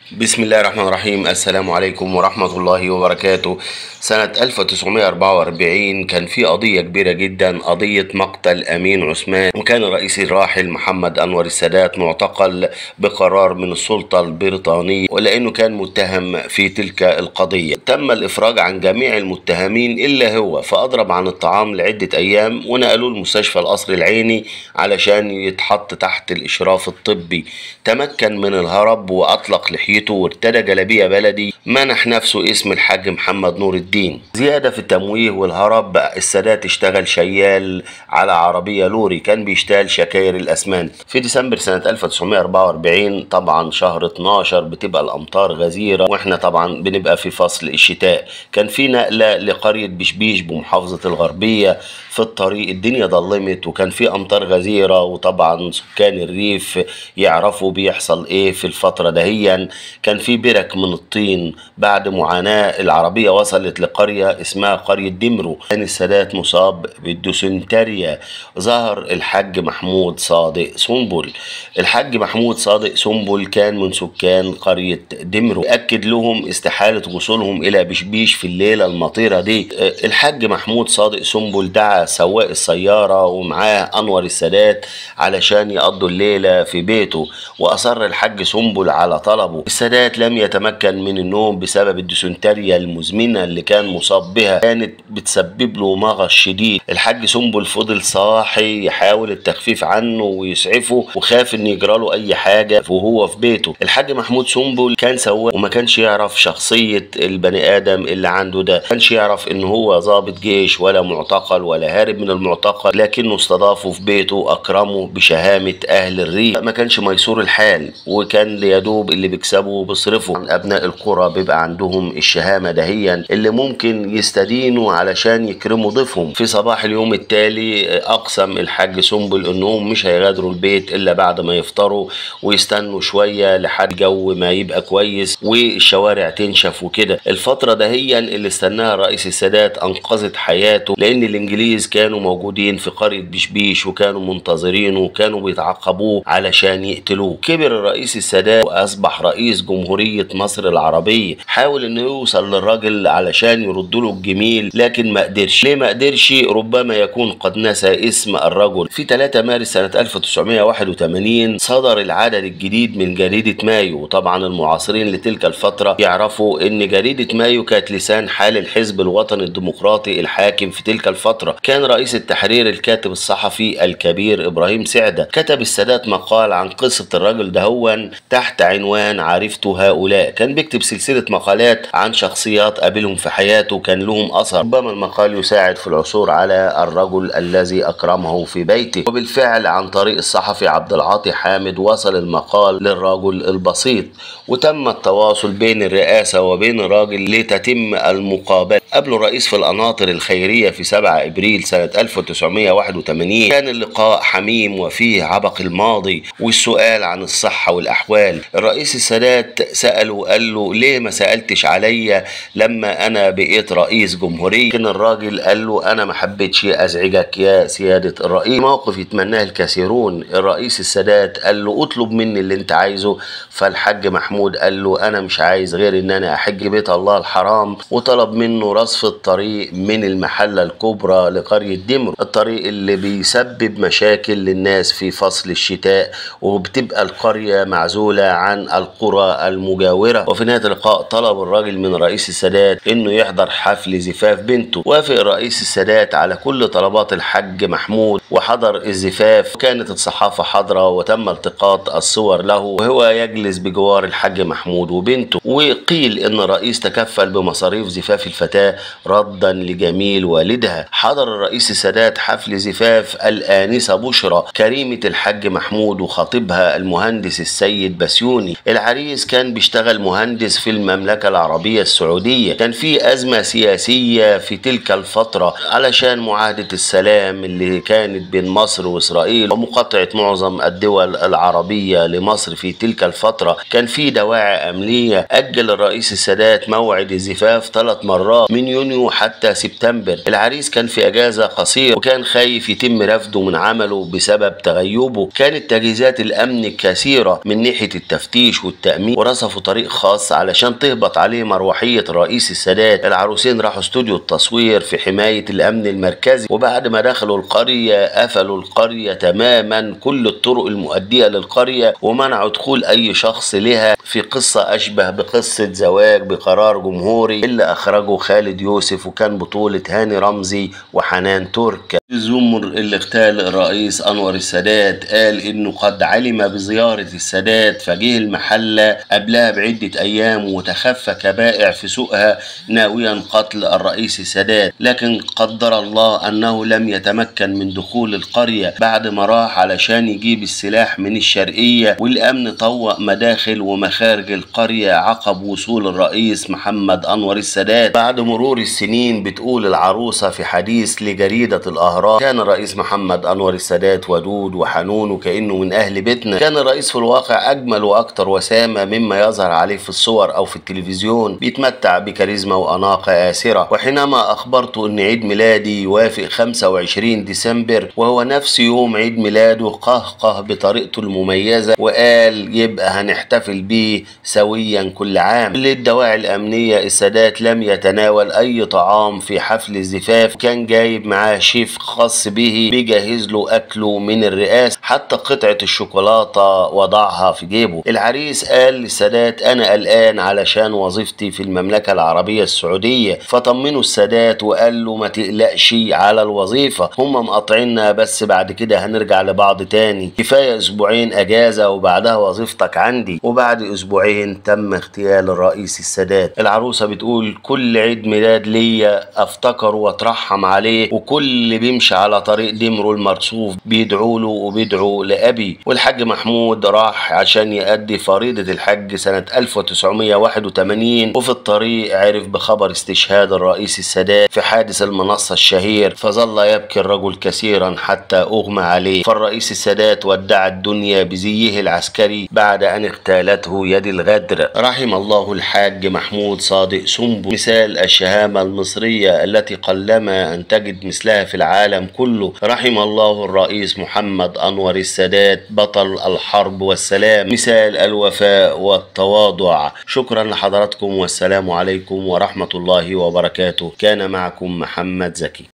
بسم الله الرحمن الرحيم السلام عليكم ورحمة الله وبركاته سنة 1944 كان في قضية كبيرة جدا قضية مقتل أمين عثمان وكان الرئيس الراحل محمد أنور السادات معتقل بقرار من السلطة البريطانية ولأنه كان متهم في تلك القضية تم الإفراج عن جميع المتهمين إلا هو فأضرب عن الطعام لعدة أيام ونقلوه المستشفى القصر العيني علشان يتحط تحت الإشراف الطبي تمكن من الهرب وأطلق لحيته وارتدى جلابية بلدي منح نفسه اسم الحاج محمد نور الدين زيادة في التمويه والهرب السادات اشتغل شيال على عربية لوري كان بيشتغل شكاير الأسمنت في ديسمبر سنة 1944 طبعا شهر 12 بتبقى الأمطار غزيرة واحنا طبعا بنبقى في فصل الشتاء كان في نقلة لقرية بشبيش بمحافظة الغربية في الطريق الدنيا ضلمت وكان في أمطار غزيرة وطبعا سكان الريف يعرفوا بيحصل ايه في الفترة دهيا كان في برك من الطين بعد معاناة العربية وصلت لقرية اسمها قرية دمرو كان السادات مصاب بالدوسنتريا ظهر الحاج محمود صادق سنبل الحاج محمود صادق سنبل كان من سكان قرية دمرو أكد لهم استحالة وصولهم إلى بشبيش في الليلة المطيرة دي الحاج محمود صادق سنبل دعا سواق السيارة ومعاه أنور السادات علشان يقضوا الليلة في بيته وأصر الحاج سنبل على طلبه السادات لم يتمكن من النوم بسبب الديسنتريا المزمنة اللي كان مصاب بها كانت بتسبب له مغص شديد الحاج سنبل فضل صاحي يحاول التخفيف عنه ويسعفه وخاف ان يجرى له اي حاجة وهو في بيته الحاج محمود سنبل كان سواق وما كانش يعرف شخصية البني ادم اللي عنده ده كانش يعرف ان هو ضابط جيش ولا معتقل ولا هارب من المعتقل لكنه استضافه في بيته اكرمه بشهامة اهل الريف ما كانش ميسور الحال وكان ليدوب اللي بيكسبه بيصرفه عن ابناء القرى بيبقى عندهم الشهامة دهيا اللي ممكن يستدينوا علشان يكرموا ضيفهم في صباح اليوم التالي اقسم الحاج سنبل انهم مش هيغادروا البيت الا بعد ما يفطروا ويستنوا شوية لحد جو ما يبقى كويس والشوارع تنشف وكده الفترة دهيا اللي استناها الرئيس السادات انقذت حياته لان الانجليز كانوا موجودين في قرية بشبيش وكانوا منتظرينه وكانوا بيتعقبوه علشان يقتلوه كبر الرئيس السادات واصبح رئيس جمهورية مصر العربية حاول انه يوصل للراجل علشان يرد له الجميل لكن ما قدرش ليه ما قدرش ربما يكون قد نسى اسم الرجل في 3 مارس سنة 1981 صدر العدد الجديد من جريدة مايو وطبعا المعاصرين لتلك الفترة يعرفوا ان جريدة مايو كانت لسان حال الحزب الوطني الديمقراطي الحاكم في تلك الفترة كان رئيس التحرير الكاتب الصحفي الكبير ابراهيم سعدة كتب السادات مقال عن قصة الرجل دهون تحت عنوان عرفت هؤلاء كان بيكتب سلسلة مقالات عن شخصيات قابلهم في حياته كان لهم أثر ربما المقال يساعد في العثور على الرجل الذي أكرمه في بيته وبالفعل عن طريق الصحفي عبد العاطي حامد وصل المقال للرجل البسيط وتم التواصل بين الرئاسة وبين الراجل لتتم المقابلة قابله الرئيس في القناطر الخيرية في 7 إبريل سنة 1981 كان اللقاء حميم وفيه عبق الماضي والسؤال عن الصحة والأحوال الرئيس السادات سأله وقال له ليه ما سألتش عليا لما أنا بقيت رئيس جمهورية لكن الراجل قال له أنا ما حبيتش أزعجك يا سيادة الرئيس موقف يتمناه الكثيرون الرئيس السادات قال له اطلب مني اللي انت عايزه فالحاج محمود قال له أنا مش عايز غير إن أنا أحج بيت الله الحرام وطلب منه رصف الطريق من المحلة الكبرى لقرية دمر الطريق اللي بيسبب مشاكل للناس في فصل الشتاء وبتبقى القرية معزولة عن القرى المجاورة وفي نهاية اللقاء طلب الراجل من رئيس السادات انه يحضر حفل زفاف بنته وافق رئيس السادات على كل طلبات الحاج محمود وحضر الزفاف كانت الصحافة حاضرة وتم التقاط الصور له وهو يجلس بجوار الحاج محمود وبنته وقيل ان الرئيس تكفل بمصاريف زفاف الفتاة ردا لجميل والدها حضر الرئيس السادات حفل زفاف الآنسة بشرى كريمة الحاج محمود وخطيبها المهندس السيد بسيوني العريس كان بيشتغل مهندس في المملكة العربية السعودية كان في أزمة سياسية في تلك الفترة علشان معاهدة السلام اللي كانت بين مصر وإسرائيل ومقاطعة معظم الدول العربية لمصر في تلك الفترة كان في دواعي أمنية أجل الرئيس السادات موعد موعد الزفاف ثلاث مرات من يونيو حتى سبتمبر العريس كان في اجازه قصيره وكان خايف يتم رفضه من عمله بسبب تغيبه كانت تجهيزات الامن كثيره من ناحيه التفتيش والتامين ورصفوا طريق خاص علشان تهبط عليه مروحيه رئيس السادات العروسين راحوا استوديو التصوير في حمايه الامن المركزي وبعد ما دخلوا القريه قفلوا القريه تماما كل الطرق المؤديه للقريه ومنعوا دخول اي شخص لها في قصه اشبه بقصه زواج بقرار جمهوري اللي اخرجه خالد يوسف وكان بطوله هاني رمزي وحنان ترك الزمر اللي اغتال الرئيس انور السادات قال انه قد علم بزياره السادات فجه المحله قبلها بعده ايام وتخفى كبائع في سوقها ناويا قتل الرئيس السادات لكن قدر الله انه لم يتمكن من دخول القريه بعد ما راح علشان يجيب السلاح من الشرقيه والامن طوق مداخل ومخارج القريه عقب وصول الرئيس محمد انور السادات بعد مرور السنين بتقول العروسه في حديث لجريده الاهرام كان الرئيس محمد انور السادات ودود وحنون وكانه من اهل بيتنا كان الرئيس في الواقع اجمل واكثر وسامه مما يظهر عليه في الصور او في التلفزيون بيتمتع بكاريزما واناقه اسره وحينما اخبرته ان عيد ميلادي يوافق 25 ديسمبر وهو نفس يوم عيد ميلاده قهقه بطريقته المميزه وقال يبقى هنحتفل بيه سويا كل عام للدواعي الامنيه السادات لم يتناول اي طعام في حفل الزفاف كان جايب معاه شيف خاص به بيجهز له اكله من الرئاسه حتى قطعه الشوكولاته وضعها في جيبه العريس قال للسادات انا قلقان علشان وظيفتي في المملكه العربيه السعوديه فطمنوا السادات وقال له ما تقلقش على الوظيفه هم مقاطعيننا بس بعد كده هنرجع لبعض تاني كفايه اسبوعين اجازه وبعدها وظيفتك عندي وبعد اسبوعين تم اغتيال الرئيس السادات العروسه بتقول كل عيد ميلاد ليا افتكره واترحم عليه وكل اللي بيمشي على طريق دمره المرصوف بيدعوا له وبيدعوا لابي والحاج محمود راح عشان يأدي فريضه الحج سنه 1981 وفي الطريق عرف بخبر استشهاد الرئيس السادات في حادث المنصه الشهير فظل يبكي الرجل كثيرا حتى اغمى عليه فالرئيس السادات ودع الدنيا بزيه العسكري بعد ان اغتالته يد الغدر رحم الله الحاج محمود صادق سنبو مثال الشهامه المصريه التي قلما ان تجد مثلها في العالم كله رحم الله الرئيس محمد انور السادات بطل الحرب والسلام مثال الوفاء والتواضع شكرا لحضراتكم والسلام عليكم ورحمه الله وبركاته كان معكم محمد زكي